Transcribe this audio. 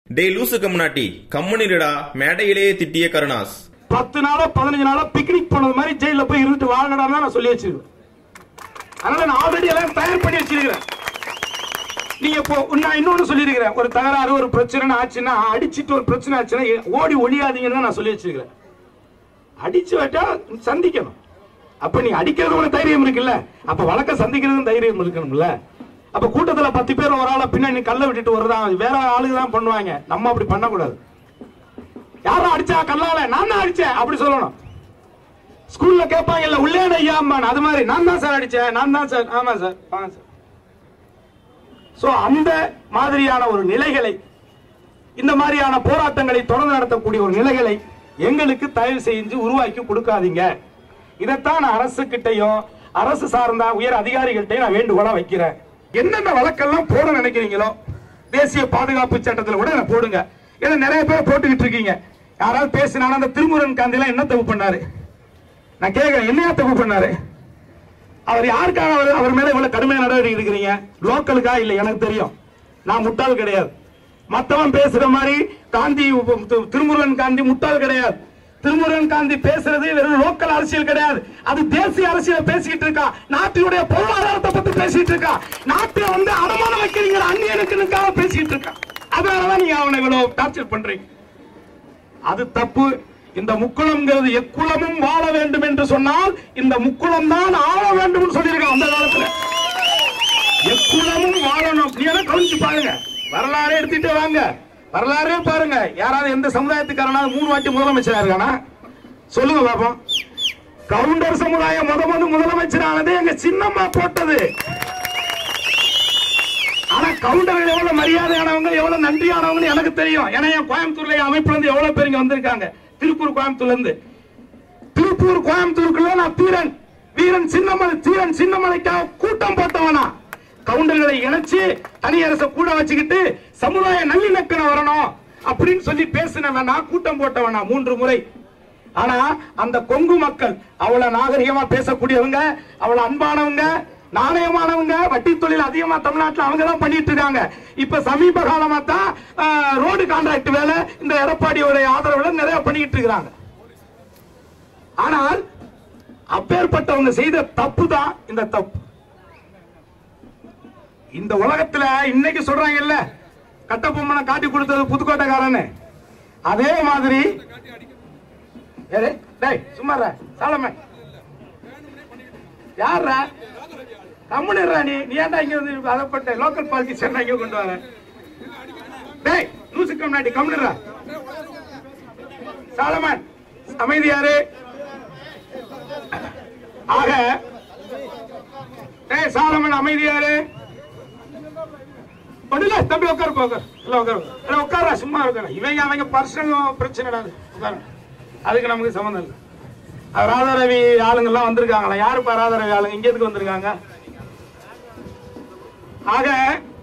டே லூசு கம்முனாட்டி கம்முனிடா மேடையிலேயே திட்டிய கருணாஸ் பத்து நாளோ பதினஞ்சு நாளோ பிக்னிக் போனது மாதிரி ஜெயில போய் இருந்துட்டு வாழடான்னு தான் நான் சொல்லி வச்சிருக்கேன் அதனால நான் ஆல்ரெடி எல்லாம் தயார் பண்ணி வச்சிருக்கிறேன் நீங்க இப்போ நான் இன்னொன்னு சொல்லியிருக்கிறேன் ஒரு தகராறு ஒரு பிரச்சனை ஆச்சுன்னா அடிச்சிட்டு ஒரு பிரச்சனை ஆச்சுன்னா ஓடி ஒளியாதீங்கன்னு தான் நான் சொல்லி வச்சிருக்கிறேன் அடிச்சு விட்டா சந்திக்கணும் அப்ப நீ அடிக்கிறது உனக்கு தைரியம் இருக்குல்ல அப்ப வழக்க சந்திக்கிறதும் தைரியம் இருக்கணும்ல அப்ப கூட்டத்துல பத்து பேர் ஒரு ஆளை பின்னாடி கல்ல விட்டுட்டு வருதான் வேற ஆளுங்க தான் பண்ணுவாங்க நம்ம அப்படி பண்ணக்கூடாது யாரும் அடிச்சா கல்லால நான் தான் அடிச்சேன் அப்படி சொல்லணும் ஸ்கூல்ல கேட்பாங்க இல்ல உள்ளே ஐயா அம்மான் அது மாதிரி நான் தான் சார் அடிச்சேன் நான் தான் சார் ஆமா சார் வாங்க சார் சோ அந்த மாதிரியான ஒரு நிலைகளை இந்த மாதிரியான போராட்டங்களை தொடர்ந்து நடத்தக்கூடிய ஒரு நிலைகளை எங்களுக்கு தயவு செஞ்சு உருவாக்கி கொடுக்காதீங்க இதைத்தான் நான் அரசு கிட்டையும் அரசு சார்ந்த உயர் அதிகாரிகள்கிட்டையும் நான் வேண்டுகோளா வைக்கிறேன் என்னென்ன வழக்கெல்லாம் போட நினைக்கிறீங்களோ தேசிய பாதுகாப்பு சட்டத்துல கூட அதை போடுங்க ஏன்னா நிறைய பேர் போட்டுக்கிட்டு இருக்கீங்க யாராவது பேசினாலும் அந்த திருமுருகன் காந்தி எல்லாம் என்ன தப்பு பண்ணாரு நான் கேட்கிறேன் என்னையா தப்பு பண்ணாரு அவர் யாருக்காக அவர் அவர் மேல இவ்வளவு கடுமையான நடவடிக்கை எடுக்கிறீங்க லோக்கலுக்கா இல்ல எனக்கு தெரியும் நான் முட்டாள் கிடையாது மத்தவன் பேசுற மாதிரி காந்தி உ- தி- திருமுருகன் காந்தி முட்டாள் கிடையாது திருமுருகன் காந்தி பேசுறது வெறும் லோக்கல் அரசியல் கிடையாது அது தேசிய அரசியல் பேசிக்கிட்டு இருக்கா நாட்டினுடைய பொருளாதாரத்தை பத்தி பேசிட்டு இருக்கா நாட்டை வந்து அடமானம் வைக்கிறீங்க அந்நியனுக்குனுக்காக பேசிட்டு இருக்கா அதனாலதான் நீங்க அவனை இவ்வளவு டார்ச்சர் பண்றீங்க அது தப்பு இந்த முக்குளம்ங்கிறது எக்குளமும் வாழ வேண்டும் என்று சொன்னால் இந்த முக்குளம் தான் ஆள வேண்டும் சொல்லியிருக்கான் அந்த காலத்துல எக்குளமும் வாழணும் நீ எல்லாம் கவனிச்சு பாருங்க வரலாறு எடுத்துட்டு வாங்க வரலாறே பாருங்க யாராவது எந்த சமுதாயத்துக்காரனாவது மூணு வாட்டி முதலமைச்சரா இருக்கானா சொல்லுங்க பாப்போம் கவுண்டர் சமுதாயம் முத முத முதலமைச்சரானது எங்க சின்னம்மா போட்டது ஆனா கவுண்டர்கள் எவ்வளவு மரியாதையானவங்க எவ்வளவு நன்றியானவங்க எனக்கு தெரியும் ஏன்னா என் கோயம்புத்தூர்ல என் அமைப்புல இருந்து எவ்வளவு பேர் இங்க வந்திருக்காங்க திருப்பூர் கோயம்புத்தூர்ல இருந்து திருப்பூர் கோயம்புத்தூருக்குள்ள நான் தீரன் வீரன் சின்னமலை தீரன் சின்னமலைக்காக கூட்டம் போட்டவனா கவுண்டர்களை இணைச்சு தனி அரச கூட வச்சுக்கிட்டு சமுதாய நல்லிணக்கம் வரணும் அப்படின்னு சொல்லி பேசினவன் நான் கூட்டம் போட்டவனா மூன்று முறை ஆனா அந்த கொங்கு மக்கள் அவ்வளவு நாகரிகமா பேசக்கூடியவங்க அவ்வளவு அன்பானவங்க நாணயமானவங்க வட்டி தொழில் அதிகமா தமிழ்நாட்டுல அவங்க தான் பண்ணிட்டு இருக்காங்க இப்ப சமீப காலமா தான் ஆஹ், ரோடு கான்ட்ராக்ட் வேலை இந்த எடப்பாடியோட ஆதரவுல நிறைய பண்ணிட்டு இருக்காங்க ஆனால் அப்பேற்பட்டவங்க செய்த தப்பு தான் இந்த தப்பு இந்த உலகத்துல இன்னைக்கு சொல்றாங்கல்ல கட்டபொம்மனை காட்டி கொடுத்தது புதுக்கோட்டைக்காரன்னு அதே மாதிரி யாரு? டேய் சும்மா சாலமே யாரா கம்முனிடுறா நீ நீ ஏன்டா இங்க வந்து அதப்பட்ட லோக்கல் பாலிட்டிஷியன் இங்க கொண்டு வர டேய் லூசு கம்னாட்டி கம்முனிடுறா சாலமன் அமைதியாரு ஆக டேய் சாலமன் அமைதியாரு ஒண்ணுல தம்பி உட்காரு உட்காரு இல்ல உட்காரு இல்ல உட்காரா சும்மா உட்காரு இவங்க அவங்க பர்சனல் பிரச்சனை உட்காரு அதுக்கு நமக்கு சம்மந்தம் இல்லை அது ராதாரவி ஆளுங்க எல்லாம் வந்திருக்காங்களா யாருப்பா ராதாரவி ஆளுங்க இங்க எதுக்கு வந்திருக்காங்க ஆக